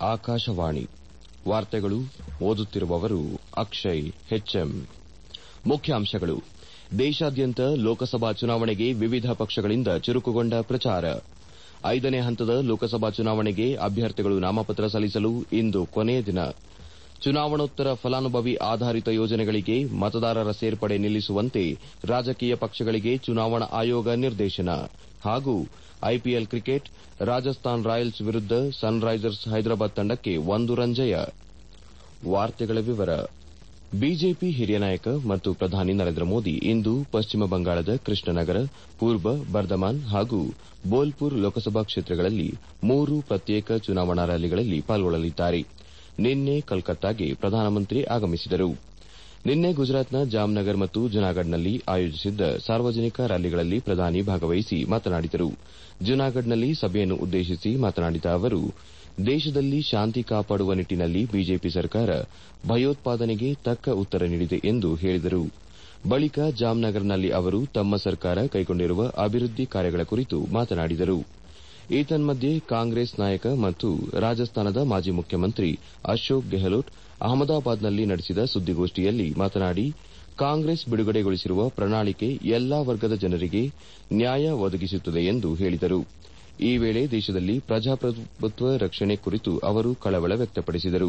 ಆಕಾಶವಾಣಿ ವಾರ್ತೆಗಳು ಓದುತ್ತಿರುವವರು ಅಕ್ಷಯ್ ಹೆಚ್ಎಂ ಮುಖ್ಯಾಂಶಗಳು ದೇಶಾದ್ಯಂತ ಲೋಕಸಭಾ ಚುನಾವಣೆಗೆ ವಿವಿಧ ಪಕ್ಷಗಳಿಂದ ಚುರುಕುಗೊಂಡ ಪ್ರಚಾರ ಐದನೇ ಹಂತದ ಲೋಕಸಭಾ ಚುನಾವಣೆಗೆ ಅಭ್ಯರ್ಥಿಗಳು ನಾಮಪತ್ರ ಸಲ್ಲಿಸಲು ಇಂದು ಕೊನೆಯ ದಿನ ಚುನಾವಣೋತ್ತರ ಫಲಾನುಭವಿ ಆಧಾರಿತ ಯೋಜನೆಗಳಿಗೆ ಮತದಾರರ ಸೇರ್ಪಡೆ ನಿಲ್ಲಿಸುವಂತೆ ರಾಜಕೀಯ ಪಕ್ಷಗಳಿಗೆ ಚುನಾವಣಾ ಆಯೋಗ ನಿರ್ದೇಶನ ಹಾಗೂ ಐಪಿಎಲ್ ಕ್ರಿಕೆಟ್ ರಾಜಸ್ಥಾನ್ ರಾಯಲ್ಸ್ ವಿರುದ್ದ ಸನ್ರೈಸರ್ಸ್ ಹೈದರಾಬಾದ್ ತಂಡಕ್ಕೆ ಒಂದು ರನ್ ಜಯ ಬಿಜೆಪಿ ಹಿರಿಯ ನಾಯಕ ಮತ್ತು ಪ್ರಧಾನಿ ನರೇಂದ್ರ ಮೋದಿ ಇಂದು ಪಶ್ಚಿಮ ಬಂಗಾಳದ ಕೃಷ್ಣನಗರ ಪೂರ್ವ ಬರ್ಧಮಾನ್ ಹಾಗೂ ಬೋಲ್ಪುರ್ ಲೋಕಸಭಾ ಕ್ಷೇತ್ರಗಳಲ್ಲಿ ಮೂರು ಪ್ರತ್ಯೇಕ ಚುನಾವಣಾ ರ್ಯಾಲಿಗಳಲ್ಲಿ ಪಾಲ್ಗೊಳ್ಳಲಿದ್ದಾರೆ ನಿನ್ನೆ ಕಲ್ಕತ್ತಾಗೆ ಪ್ರಧಾನಮಂತ್ರಿ ಆಗಮಿಸಿದರು ನಿನ್ನೆ ಗುಜರಾತ್ನ ಜಾಮ್ನಗರ್ ಮತ್ತು ಜುನಾಗಢ್ನಲ್ಲಿ ಆಯೋಜಿಸಿದ್ದ ಸಾರ್ವಜನಿಕ ರ್ಯಾಲಿಗಳಲ್ಲಿ ಪ್ರಧಾನಿ ಭಾಗವಹಿಸಿ ಮಾತನಾಡಿದರು ಜುನಾಗಢ್ನಲ್ಲಿ ಸಭೆಯನ್ನು ಉದ್ದೇಶಿಸಿ ಮಾತನಾಡಿದ ಅವರು ದೇಶದಲ್ಲಿ ಶಾಂತಿ ಕಾಪಾಡುವ ನಿಟ್ಟಿನಲ್ಲಿ ಬಿಜೆಪಿ ಸರ್ಕಾರ ಭಯೋತ್ಪಾದನೆಗೆ ತಕ್ಕ ಉತ್ತರ ನೀಡಿದೆ ಎಂದು ಹೇಳಿದರು ಬಳಿಕ ಜಾಮ್ನಗರ್ನಲ್ಲಿ ಅವರು ತಮ್ಮ ಸರ್ಕಾರ ಕೈಗೊಂಡಿರುವ ಅಭಿವೃದ್ದಿ ಕಾರ್ಯಗಳ ಕುರಿತು ಮಾತನಾಡಿದರು ಏತನ್ಮಧ್ಯೆ ಕಾಂಗ್ರೆಸ್ ನಾಯಕ ಮತ್ತು ರಾಜಸ್ಥಾನದ ಮಾಜಿ ಮುಖ್ಯಮಂತ್ರಿ ಅಶೋಕ್ ಗೆಹ್ಲೋಟ್ ಅಹಮದಾಬಾದ್ನಲ್ಲಿ ನಡೆಸಿದ ಸುದ್ದಿಗೋಷ್ಠಿಯಲ್ಲಿ ಮಾತನಾಡಿ ಕಾಂಗ್ರೆಸ್ ಬಿಡುಗಡೆಗೊಳಿಸಿರುವ ಪ್ರಣಾಳಿಕೆ ಎಲ್ಲಾ ವರ್ಗದ ಜನರಿಗೆ ನ್ಯಾಯ ಒದಗಿಸುತ್ತದೆ ಎಂದು ಹೇಳಿದರು ಈ ವೇಳೆ ದೇಶದಲ್ಲಿ ಪ್ರಜಾಪ್ರಭುತ್ವ ರಕ್ಷಣೆ ಕುರಿತು ಅವರು ಕಳವಳ ವ್ಯಕ್ತಪಡಿಸಿದರು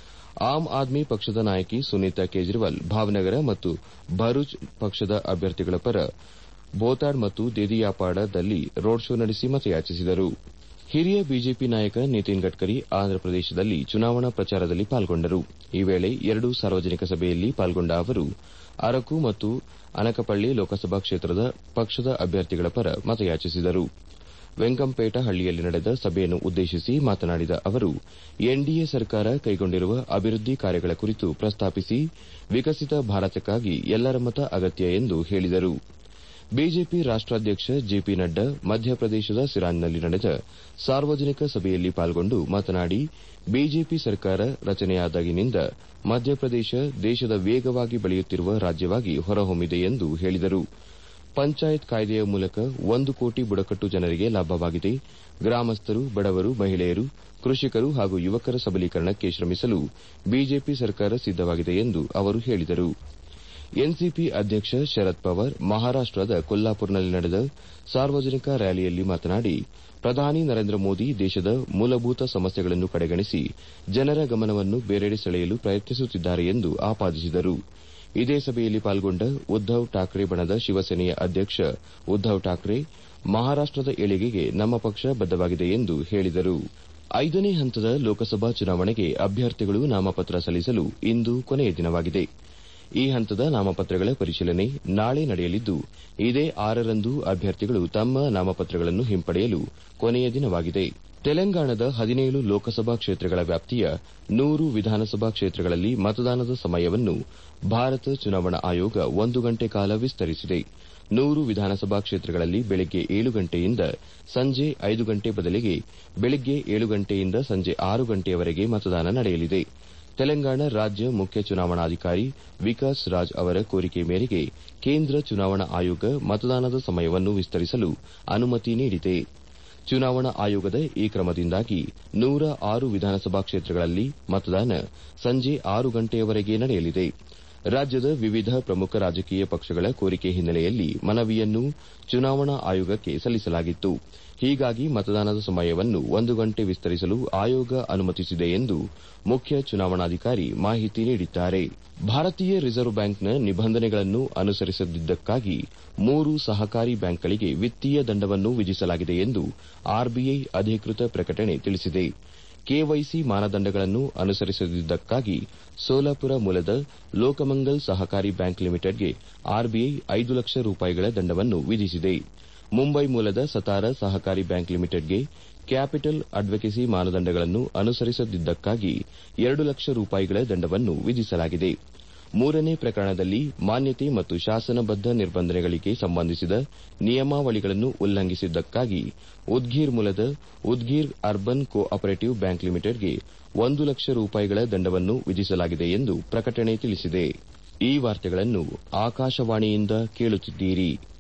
ಆಮ್ ಆದ್ಮಿ ಪಕ್ಷದ ನಾಯಕಿ ಸುನೀತಾ ಕೇಜ್ರಿವಾಲ್ ಭಾವನಗರ ಮತ್ತು ಭರೂಚ್ ಪಕ್ಷದ ಅಭ್ಯರ್ಥಿಗಳ ಪರ ಬೋತಾಡ್ ಮತ್ತು ದೇದಿಯಾಪಾಡದಲ್ಲಿ ರೋಡ್ ಶೋ ನಡೆಸಿ ಮತಯಾಚಿಸಿದರು ಹಿರಿಯ ಬಿಜೆಪಿ ನಾಯಕ ನಿತಿನ್ ಗಡ್ಕರಿ ಆಂಧ್ರಪ್ರದೇಶದಲ್ಲಿ ಚುನಾವಣಾ ಪ್ರಚಾರದಲ್ಲಿ ಪಾಲ್ಗೊಂಡರು ಈ ವೇಳೆ ಎರಡು ಸಾರ್ವಜನಿಕ ಸಭೆಯಲ್ಲಿ ಪಾಲ್ಗೊಂಡ ಅವರು ಅరకు ಮತ್ತು ಅನಕಪಳ್ಳಿ ಲೋಕಸಭಾ ಕ್ಷೇತ್ರದ ಪಕ್ಷದ ಅಭ್ಯರ್ಥಿಗಳ ಪರ ಮತಯಾಚಿಸಿದರು ವೆಂಕಂಪೇಟ ಹಳ್ಳಿಯಲ್ಲಿ ನಡೆದ ಸಭೆಯನ್ನು ಉದ್ದೇಶಿಸಿ ಮಾತನಾಡಿದ ಅವರು ಎನ್ಡಿಎ ಸರ್ಕಾರ ಕೈಗೊಂಡಿರುವ ಅಭಿವೃದ್ದಿ ಕಾರ್ಯಗಳ ಕುರಿತು ಪ್ರಸ್ತಾಪಿಸಿ ವಿಕಸಿತ ಭಾರತಕ್ಕಾಗಿ ಎಲ್ಲರ ಮತ ಅಗತ್ಯ ಎಂದು ಹೇಳಿದರು ಬಿಜೆಪಿ ರಾಷ್ಟಾಧ್ಯಕ್ಷ ಜೆಪಿ ನಡ್ಡಾ ಮಧ್ಯಪ್ರದೇಶದ ಸಿರಾನ್ನಲ್ಲಿ ನಡೆದ ಸಾರ್ವಜನಿಕ ಸಭೆಯಲ್ಲಿ ಪಾಲ್ಗೊಂಡು ಮಾತನಾಡಿ ಬಿಜೆಪಿ ಸರ್ಕಾರ ರಚನೆಯಾದಾಗಿನಿಂದ ಮಧ್ಯಪ್ರದೇಶ ದೇಶದ ವೇಗವಾಗಿ ಬೆಳೆಯುತ್ತಿರುವ ರಾಜ್ಯವಾಗಿ ಹೊರಹೊಮ್ಮಿದೆ ಎಂದು ಹೇಳಿದರು ಪಂಚಾಯತ್ ಕಾಯ್ದೆಯ ಮೂಲಕ ಒಂದು ಕೋಟಿ ಬುಡಕಟ್ಟು ಜನರಿಗೆ ಲಾಭವಾಗಿದೆ ಗ್ರಾಮಸ್ಥರು ಬಡವರು ಮಹಿಳೆಯರು ಕೃಷಿಕರು ಹಾಗೂ ಯುವಕರ ಸಬಲೀಕರಣಕ್ಕೆ ಶ್ರಮಿಸಲು ಬಿಜೆಪಿ ಸರ್ಕಾರ ಸಿದ್ದವಾಗಿದೆ ಎಂದು ಅವರು ಹೇಳಿದರು ಎನ್ಸಿಪಿ ಅಧ್ಯಕ್ಷ ಶರದ್ ಪವಾರ್ ಮಹಾರಾಷ್ಟದ ಕೊಲ್ಲಾಪುರ್ನಲ್ಲಿ ನಡೆದ ಸಾರ್ವಜನಿಕ ರ್ಯಾಲಿಯಲ್ಲಿ ಮಾತನಾಡಿ ಪ್ರಧಾನಿ ನರೇಂದ್ರ ಮೋದಿ ದೇಶದ ಮೂಲಭೂತ ಸಮಸ್ಯೆಗಳನ್ನು ಕಡೆಗಣಿಸಿ ಜನರ ಗಮನವನ್ನು ಬೇರೆಡೆ ಸೆಳೆಯಲು ಪ್ರಯತ್ನಿಸುತ್ತಿದ್ದಾರೆ ಎಂದು ಆಪಾದಿಸಿದರು ಇದೇ ಸಭೆಯಲ್ಲಿ ಪಾಲ್ಗೊಂಡ ಉದ್ದವ್ ಠಾಕ್ರೆ ಬಣದ ಶಿವಸೇನೆಯ ಅಧ್ಯಕ್ಷ ಉದ್ದವ್ ಠಾಕ್ರೆ ಮಹಾರಾಷ್ಟದ ಏಳಿಗೆಗೆ ನಮ್ಮ ಪಕ್ಷ ಬದ್ದವಾಗಿದೆ ಎಂದು ಹೇಳಿದರು ಐದನೇ ಹಂತದ ಲೋಕಸಭಾ ಚುನಾವಣೆಗೆ ಅಭ್ಯರ್ಥಿಗಳು ನಾಮಪತ್ರ ಸಲ್ಲಿಸಲು ಇಂದು ಕೊನೆಯ ದಿನವಾಗಿದೆ ಈ ಹಂತದ ನಾಮಪತ್ರಗಳ ಪರಿಶೀಲನೆ ನಾಳೆ ನಡೆಯಲಿದ್ದು ಇದೇ ಆರರಂದು ಅಭ್ಯರ್ಥಿಗಳು ತಮ್ಮ ನಾಮಪತ್ರಗಳನ್ನು ಹಿಂಪಡೆಯಲು ಕೊನೆಯ ದಿನವಾಗಿದೆ ತೆಲಂಗಾಣದ ಹದಿನೇಳು ಲೋಕಸಭಾ ಕ್ಷೇತ್ರಗಳ ವ್ಯಾಪ್ತಿಯ ನೂರು ವಿಧಾನಸಭಾ ಕ್ಷೇತ್ರಗಳಲ್ಲಿ ಮತದಾನದ ಸಮಯವನ್ನು ಭಾರತ ಚುನಾವಣಾ ಆಯೋಗ ಒಂದು ಗಂಟೆ ಕಾಲ ವಿಸ್ತರಿಸಿದೆ ನೂರು ವಿಧಾನಸಭಾ ಕ್ಷೇತ್ರಗಳಲ್ಲಿ ಬೆಳಗ್ಗೆ ಏಳು ಗಂಟೆಯಿಂದ ಸಂಜೆ ಐದು ಗಂಟೆ ಬದಲಿಗೆ ಬೆಳಗ್ಗೆ ಏಳು ಗಂಟೆಯಿಂದ ಸಂಜೆ ಆರು ಗಂಟೆಯವರೆಗೆ ಮತದಾನ ನಡೆಯಲಿದೆ ತೆಲಂಗಾಣ ರಾಜ್ಯ ಮುಖ್ಯ ಚುನಾವಣಾಧಿಕಾರಿ ವಿಕಾಸ್ ರಾಜ್ ಅವರ ಕೋರಿಕೆ ಮೇರೆಗೆ ಕೇಂದ್ರ ಚುನಾವಣಾ ಆಯೋಗ ಮತದಾನದ ಸಮಯವನ್ನು ವಿಸ್ತರಿಸಲು ಅನುಮತಿ ನೀಡಿದೆ ಚುನಾವಣಾ ಆಯೋಗದ ಈ ಕ್ರಮದಿಂದಾಗಿ ನೂರ ಆರು ವಿಧಾನಸಭಾ ಕ್ಷೇತ್ರಗಳಲ್ಲಿ ಮತದಾನ ಸಂಜೆ ಆರು ಗಂಟೆಯವರೆಗೆ ನಡೆಯಲಿದೆ ರಾಜ್ಯದ ವಿವಿಧ ಪ್ರಮುಖ ರಾಜಕೀಯ ಪಕ್ಷಗಳ ಕೋರಿಕೆ ಹಿನ್ನೆಲೆಯಲ್ಲಿ ಮನವಿಯನ್ನು ಚುನಾವಣಾ ಆಯೋಗಕ್ಕೆ ಸಲ್ಲಿಸಲಾಗಿತ್ತು ಹೀಗಾಗಿ ಮತದಾನದ ಸಮಯವನ್ನು ಒಂದು ಗಂಟೆ ವಿಸ್ತರಿಸಲು ಆಯೋಗ ಅನುಮತಿಸಿದೆ ಎಂದು ಮುಖ್ಯ ಚುನಾವಣಾಧಿಕಾರಿ ಮಾಹಿತಿ ನೀಡಿದ್ದಾರೆ ಭಾರತೀಯ ರಿಸರ್ವ್ ಬ್ಯಾಂಕ್ನ ನಿಬಂಧನೆಗಳನ್ನು ಅನುಸರಿಸದಿದ್ದಕ್ಕಾಗಿ ಮೂರು ಸಹಕಾರಿ ಬ್ಯಾಂಕ್ಗಳಿಗೆ ವಿತ್ತೀಯ ದಂಡವನ್ನು ವಿಧಿಸಲಾಗಿದೆ ಎಂದು ಆರ್ಬಿಐ ಅಧಿಕೃತ ಪ್ರಕಟಣೆ ತಿಳಿಸಿದೆ ಕೆವೈಸಿ ಮಾನದಂಡಗಳನ್ನು ಅನುಸರಿಸದಿದ್ದಕ್ಕಾಗಿ ಸೋಲಾಪುರ ಮೂಲದ ಲೋಕಮಂಗಲ್ ಸಹಕಾರಿ ಬ್ಯಾಂಕ್ ಲಿಮಿಟೆಡ್ಗೆ ಆರ್ಬಿಐ ಐದು ಲಕ್ಷ ರೂಪಾಯಿಗಳ ದಂಡವನ್ನು ವಿಧಿಸಿದೆ ಮುಂಬೈ ಮೂಲದ ಸತಾರ ಸಹಕಾರಿ ಬ್ಯಾಂಕ್ ಲಿಮಿಟೆಡ್ಗೆ ಕ್ಯಾಪಿಟಲ್ ಅಡ್ವೊಕೆಸಿ ಮಾನದಂಡಗಳನ್ನು ಅನುಸರಿಸದಿದ್ದಕ್ಕಾಗಿ ಎರಡು ಲಕ್ಷ ರೂಪಾಯಿಗಳ ದಂಡವನ್ನು ವಿಧಿಸಲಾಗಿದೆ ಮೂರನೇ ಪ್ರಕರಣದಲ್ಲಿ ಮಾನ್ಯತೆ ಮತ್ತು ಶಾಸನಬದ್ದ ನಿರ್ಬಂಧನೆಗಳಿಗೆ ಸಂಬಂಧಿಸಿದ ನಿಯಮಾವಳಿಗಳನ್ನು ಉಲ್ಲಂಘಿಸಿದ್ದಕ್ಕಾಗಿ ಉದ್ಗೀರ್ ಮೂಲದ Udgir urban co operative bank ಲಿಮಿಟೆಡ್ಗೆ ಒಂದು ಲಕ್ಷ ರೂಪಾಯಿಗಳ ದಂಡವನ್ನು ವಿಧಿಸಲಾಗಿದೆ ಎಂದು ಪ್ರಕಟಣೆ ತಿಳಿಸಿದೆ ಈ ವಾರ್ತೆಗಳನ್ನು ಆಕಾಶವಾಣಿಯಿಂದ ಕೇಳುತ್ತಿದ್ದೀರಿ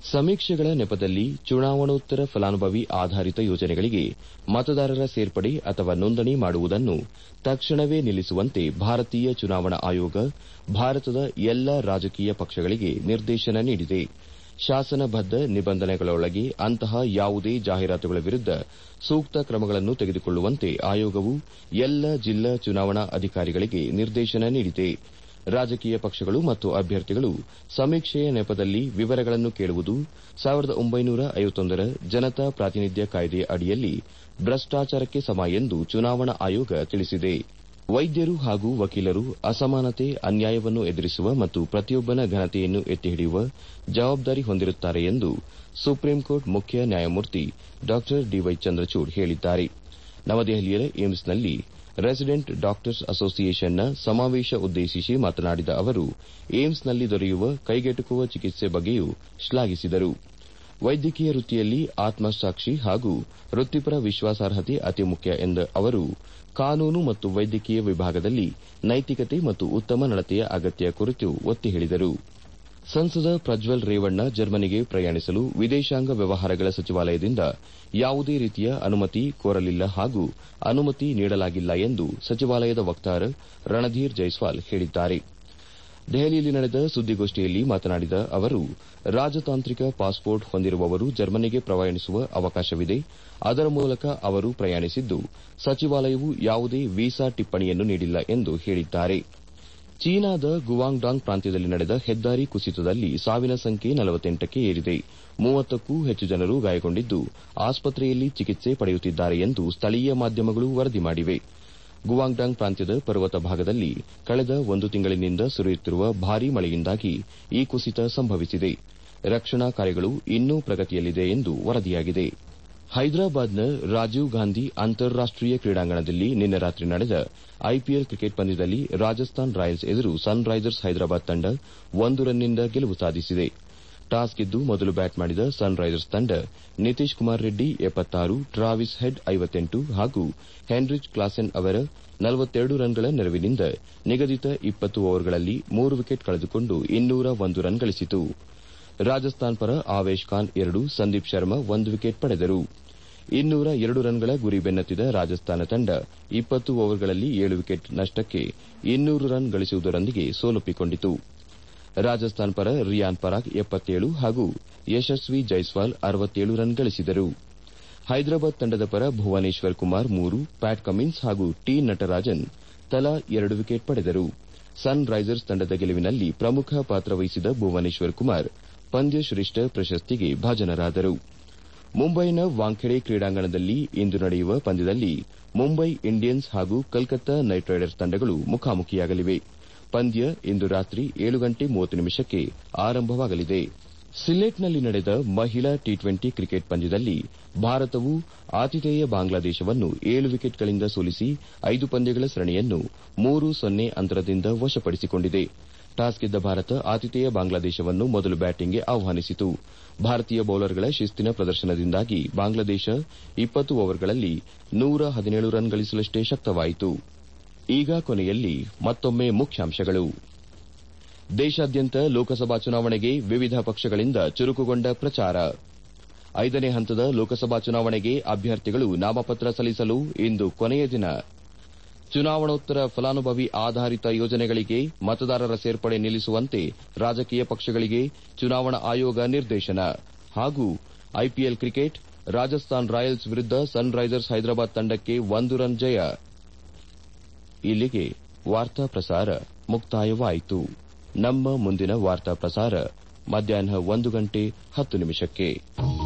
ಸಮೀಕ್ಷೆಗಳ ನೆಪದಲ್ಲಿ ಚುನಾವಣೋತ್ತರ ಫಲಾನುಭವಿ ಆಧಾರಿತ ಯೋಜನೆಗಳಿಗೆ ಮತದಾರರ ಸೇರ್ಪಡೆ ಅಥವಾ ನೋಂದಣಿ ಮಾಡುವುದನ್ನು ತಕ್ಷಣವೇ ನಿಲ್ಲಿಸುವಂತೆ ಭಾರತೀಯ ಚುನಾವಣಾ ಆಯೋಗ ಭಾರತದ ಎಲ್ಲಾ ರಾಜಕೀಯ ಪಕ್ಷಗಳಿಗೆ ನಿರ್ದೇಶನ ನೀಡಿದೆ ಶಾಸನಬದ್ದ ನಿಬಂಧನೆಗಳೊಳಗೆ ಅಂತಹ ಯಾವುದೇ ಜಾಹೀರಾತುಗಳ ವಿರುದ್ದ ಸೂಕ್ತ ಕ್ರಮಗಳನ್ನು ತೆಗೆದುಕೊಳ್ಳುವಂತೆ ಆಯೋಗವು ಎಲ್ಲ ಜಿಲ್ಲಾ ಚುನಾವಣಾ ಅಧಿಕಾರಿಗಳಿಗೆ ನಿರ್ದೇಶನ ನೀಡಿದೆ ರಾಜಕೀಯ ಪಕ್ಷಗಳು ಮತ್ತು ಅಭ್ಯರ್ಥಿಗಳು ಸಮೀಕ್ಷೆಯ ನೆಪದಲ್ಲಿ ವಿವರಗಳನ್ನು ಕೇಳುವುದು ಸಾವಿರದ ಒಂಬೈನೂರ ಐವತ್ತೊಂದರ ಜನತಾ ಪ್ರಾತಿನಿಧ್ಯ ಕಾಯ್ದೆಯ ಅಡಿಯಲ್ಲಿ ಭ್ರಷ್ಟಾಚಾರಕ್ಕೆ ಸಮ ಎಂದು ಚುನಾವಣಾ ಆಯೋಗ ತಿಳಿಸಿದೆ ವೈದ್ಯರು ಹಾಗೂ ವಕೀಲರು ಅಸಮಾನತೆ ಅನ್ಯಾಯವನ್ನು ಎದುರಿಸುವ ಮತ್ತು ಪ್ರತಿಯೊಬ್ಬನ ಘನತೆಯನ್ನು ಎತ್ತಿಹಿಡಿಯುವ ಜವಾಬ್ದಾರಿ ಹೊಂದಿರುತ್ತಾರೆ ಎಂದು ಸುಪ್ರೀಂಕೋರ್ಟ್ ಮುಖ್ಯ ನ್ಯಾಯಮೂರ್ತಿ ಡಾ ಡಿವೈ ಚಂದ್ರಚೂಡ್ ಹೇಳಿದ್ದಾರೆ ನವದೆಹಲಿಯ ಏಮ್ಸ್ನಲ್ಲಿ ರೆಸಿಡೆಂಟ್ ಡಾಕ್ಟರ್ಸ್ ಅಸೋಸಿಯೇಷನ್ನ ಸಮಾವೇಶ ಉದ್ದೇಶಿಸಿ ಮಾತನಾಡಿದ ಅವರು ಏಮ್ಸ್ನಲ್ಲಿ ದೊರೆಯುವ ಕೈಗೆಟುಕುವ ಚಿಕಿತ್ಸೆ ಬಗ್ಗೆಯೂ ಶ್ಲಾಘಿಸಿದರು ವೈದ್ಯಕೀಯ ವೃತ್ತಿಯಲ್ಲಿ ಆತ್ಮಸಾಕ್ಷಿ ಹಾಗೂ ವೃತ್ತಿಪರ ವಿಶ್ವಾಸಾರ್ಹತೆ ಅತಿ ಮುಖ್ಯ ಎಂದ ಅವರು ಕಾನೂನು ಮತ್ತು ವೈದ್ಯಕೀಯ ವಿಭಾಗದಲ್ಲಿ ನೈತಿಕತೆ ಮತ್ತು ಉತ್ತಮ ನಡತೆಯ ಅಗತ್ಯ ಕುರಿತು ಒತ್ತಿ ಹೇಳಿದರು ಸಂಸದ ಪ್ರಜ್ವಲ್ ರೇವಣ್ಣ ಜರ್ಮನಿಗೆ ಪ್ರಯಾಣಿಸಲು ವಿದೇಶಾಂಗ ವ್ಯವಹಾರಗಳ ಸಚಿವಾಲಯದಿಂದ ಯಾವುದೇ ರೀತಿಯ ಅನುಮತಿ ಕೋರಲಿಲ್ಲ ಹಾಗೂ ಅನುಮತಿ ನೀಡಲಾಗಿಲ್ಲ ಎಂದು ಸಚಿವಾಲಯದ ವಕ್ತಾರ ರಣಧೀರ್ ಜೈಸ್ವಾಲ್ ಹೇಳಿದ್ದಾರೆ ದೆಹಲಿಯಲ್ಲಿ ನಡೆದ ಸುದ್ದಿಗೋಷ್ಠಿಯಲ್ಲಿ ಮಾತನಾಡಿದ ಅವರು ರಾಜತಾಂತ್ರಿಕ ಪಾಸ್ಪೋರ್ಟ್ ಹೊಂದಿರುವವರು ಜರ್ಮನಿಗೆ ಪ್ರಯಾಣಿಸುವ ಅವಕಾಶವಿದೆ ಅದರ ಮೂಲಕ ಅವರು ಪ್ರಯಾಣಿಸಿದ್ದು ಸಚಿವಾಲಯವು ಯಾವುದೇ ವೀಸಾ ಟಿಪ್ಪಣಿಯನ್ನು ನೀಡಿಲ್ಲ ಎಂದು ಹೇಳಿದ್ದಾರೆ ಚೀನಾದ ಗುವಾಂಗ್ಡಾಂಗ್ ಪ್ರಾಂತ್ಯದಲ್ಲಿ ನಡೆದ ಹೆದ್ದಾರಿ ಕುಸಿತದಲ್ಲಿ ಸಾವಿನ ಸಂಖ್ಯೆ ಕ್ಕೆ ಏರಿದೆ ಮೂವತ್ತಕ್ಕೂ ಹೆಚ್ಚು ಜನರು ಗಾಯಗೊಂಡಿದ್ದು ಆಸ್ಪತ್ರೆಯಲ್ಲಿ ಚಿಕಿತ್ಸೆ ಪಡೆಯುತ್ತಿದ್ದಾರೆ ಎಂದು ಸ್ಥಳೀಯ ಮಾಧ್ಯಮಗಳು ವರದಿ ಮಾಡಿವೆ ಗುವಾಂಗ್ಡಾಂಗ್ ಪ್ರಾಂತ್ಯದ ಪರ್ವತ ಭಾಗದಲ್ಲಿ ಕಳೆದ ಒಂದು ತಿಂಗಳಿನಿಂದ ಸುರಿಯುತ್ತಿರುವ ಭಾರೀ ಮಳೆಯಿಂದಾಗಿ ಈ ಕುಸಿತ ಸಂಭವಿಸಿದೆ ರಕ್ಷಣಾ ಕಾರ್ಯಗಳು ಇನ್ನೂ ಪ್ರಗತಿಯಲ್ಲಿದೆ ಎಂದು ವರದಿಯಾಗಿದೆ ಹೈದರಾಬಾದ್ನ ರಾಜೀವ್ ಗಾಂಧಿ ಅಂತಾರಾಷ್ಟೀಯ ಕ್ರೀಡಾಂಗಣದಲ್ಲಿ ನಿನ್ನೆ ರಾತ್ರಿ ನಡೆದ ಐಪಿಎಲ್ ಕ್ರಿಕೆಟ್ ಪಂದ್ಯದಲ್ಲಿ ರಾಜಸ್ಥಾನ್ ರಾಯಲ್ಸ್ ಎದುರು ಸನ್ ರೈಸರ್ಸ್ ಹೈದರಾಬಾದ್ ತಂಡ ಒಂದು ರನ್ನಿಂದ ಗೆಲುವು ಸಾಧಿಸಿದೆ ಟಾಸ್ ಗೆದ್ದು ಮೊದಲು ಬ್ಯಾಟ್ ಮಾಡಿದ ಸನ್ ರೈಸರ್ಸ್ ತಂಡ ನಿತೀಶ್ ಕುಮಾರ್ ರೆಡ್ಡಿ ಟ್ರಾವಿಸ್ ಹೆಡ್ ಹಾಗೂ ಹೆನ್ರಿಚ್ ಕ್ಲಾಸೆನ್ ಅವರ ನಲವತ್ತೆರಡು ರನ್ಗಳ ನೆರವಿನಿಂದ ನಿಗದಿತ ಇಪ್ಪತ್ತು ಓವರ್ಗಳಲ್ಲಿ ಮೂರು ವಿಕೆಟ್ ಕಳೆದುಕೊಂಡು ಇನ್ನೂರ ಒಂದು ರನ್ ಗಳಿಸಿತು ರಾಜಸ್ಥಾನ್ ಪರ ಆವೇಶ್ ಖಾನ್ ಎರಡು ಸಂದೀಪ್ ಶರ್ಮಾ ಒಂದು ವಿಕೆಟ್ ಪಡೆದರು ಇನ್ನೂರ ಎರಡು ರನ್ಗಳ ಗುರಿ ಬೆನ್ನತ್ತಿದ ರಾಜಸ್ಥಾನ ತಂಡ ಇಪ್ಪತ್ತು ಓವರ್ಗಳಲ್ಲಿ ಏಳು ವಿಕೆಟ್ ನಷ್ಟಕ್ಕೆ ಇನ್ನೂರು ರನ್ ಗಳಿಸುವುದರೊಂದಿಗೆ ಸೋಲೊಪ್ಪಿಕೊಂಡಿತು ರಾಜಸ್ಥಾನ್ ಪರ ರಿಯಾನ್ ಪರಾಗ್ ಎಪ್ಪತ್ತೇಳು ಹಾಗೂ ಯಶಸ್ವಿ ಜೈಸ್ವಾಲ್ ಅರವತ್ತೇಳು ರನ್ ಗಳಿಸಿದರು ಹೈದರಾಬಾದ್ ತಂಡದ ಪರ ಭುವನೇಶ್ವರ್ ಕುಮಾರ್ ಮೂರು ಪ್ಯಾಟ್ ಕಮಿನ್ಸ್ ಹಾಗೂ ಟಿ ನಟರಾಜನ್ ತಲಾ ಎರಡು ವಿಕೆಟ್ ಪಡೆದರು ಸನ್ ರೈಸರ್ಸ್ ತಂಡದ ಗೆಲುವಿನಲ್ಲಿ ಪ್ರಮುಖ ಪಾತ್ರ ವಹಿಸಿದ ಭುವನೇಶ್ವರ್ ಕುಮಾರ್ ಪಂದ್ಯ ಶ್ರೇಷ್ಠ ಪ್ರಶಸ್ತಿಗೆ ಭಾಜನರಾದರು ಮುಂಬೈನ ವಾಂಖೆಡೆ ಕ್ರೀಡಾಂಗಣದಲ್ಲಿ ಇಂದು ನಡೆಯುವ ಪಂದ್ಯದಲ್ಲಿ ಮುಂಬೈ ಇಂಡಿಯನ್ಸ್ ಹಾಗೂ ಕಲ್ಕತ್ತಾ ನೈಟ್ ರೈಡರ್ಸ್ ತಂಡಗಳು ಮುಖಾಮುಖಿಯಾಗಲಿವೆ ಪಂದ್ಯ ಇಂದು ರಾತ್ರಿ ಏಳು ಗಂಟೆ ಮೂವತ್ತು ನಿಮಿಷಕ್ಕೆ ಆರಂಭವಾಗಲಿದೆ ಸಿಲೆಟ್ನಲ್ಲಿ ನಡೆದ ಮಹಿಳಾ ಟಿ ಟ್ವೆಂಟಿ ಕ್ರಿಕೆಟ್ ಪಂದ್ಯದಲ್ಲಿ ಭಾರತವು ಆತಿಥೇಯ ಬಾಂಗ್ಲಾದೇಶವನ್ನು ಏಳು ವಿಕೆಟ್ಗಳಿಂದ ಸೋಲಿಸಿ ಐದು ಪಂದ್ಯಗಳ ಸರಣಿಯನ್ನು ಮೂರು ಸೊನ್ನೆ ಅಂತರದಿಂದ ವಶಪಡಿಸಿಕೊಂಡಿದೆ ಟಾಸ್ ಗೆದ್ದ ಭಾರತ ಆತಿಥೇಯ ಬಾಂಗ್ಲಾದೇಶವನ್ನು ಮೊದಲು ಬ್ಯಾಟಿಂಗ್ಗೆ ಆಹ್ವಾನಿಸಿತು ಭಾರತೀಯ ಬೌಲರ್ಗಳ ಶಿಸ್ತಿನ ಪ್ರದರ್ಶನದಿಂದಾಗಿ ಬಾಂಗ್ಲಾದೇಶ ಇಪ್ಪತ್ತು ಓವರ್ಗಳಲ್ಲಿ ನೂರ ಹದಿನೇಳು ರನ್ ಗಳಿಸಲಷ್ಟೇ ಶಕ್ತವಾಯಿತು ಈಗ ಕೊನೆಯಲ್ಲಿ ಮತ್ತೊಮ್ಮೆ ಮುಖ್ಯಾಂಶಗಳು ದೇಶಾದ್ಯಂತ ಲೋಕಸಭಾ ಚುನಾವಣೆಗೆ ವಿವಿಧ ಪಕ್ಷಗಳಿಂದ ಚುರುಕುಗೊಂಡ ಪ್ರಚಾರ ಐದನೇ ಹಂತದ ಲೋಕಸಭಾ ಚುನಾವಣೆಗೆ ಅಭ್ಯರ್ಥಿಗಳು ನಾಮಪತ್ರ ಸಲ್ಲಿಸಲು ಇಂದು ಕೊನೆಯ ದಿನ ಚುನಾವಣೋತ್ತರ ಫಲಾನುಭವಿ ಆಧಾರಿತ ಯೋಜನೆಗಳಿಗೆ ಮತದಾರರ ಸೇರ್ಪಡೆ ನಿಲ್ಲಿಸುವಂತೆ ರಾಜಕೀಯ ಪಕ್ಷಗಳಿಗೆ ಚುನಾವಣಾ ಆಯೋಗ ನಿರ್ದೇಶನ ಹಾಗೂ ಐಪಿಎಲ್ ಕ್ರಿಕೆಟ್ ರಾಜಸ್ಥಾನ್ ರಾಯಲ್ಸ್ ವಿರುದ್ದ ಸನ್ ರೈಸರ್ಸ್ ಹೈದರಾಬಾದ್ ತಂಡಕ್ಕೆ ಒಂದು ರನ್ ಜಯ ಇಲ್ಲಿಗೆ ವಾರ್ತಾ ಪ್ರಸಾರ ಮುಕ್ತಾಯವಾಯಿತು ನಮ್ಮ ಮುಂದಿನ ವಾರ್ತಾ ಪ್ರಸಾರ ಮಧ್ಯಾಹ್ನ ಒಂದು ಗಂಟೆ ಹತ್ತು ನಿಮಿಷಕ್ಕೆ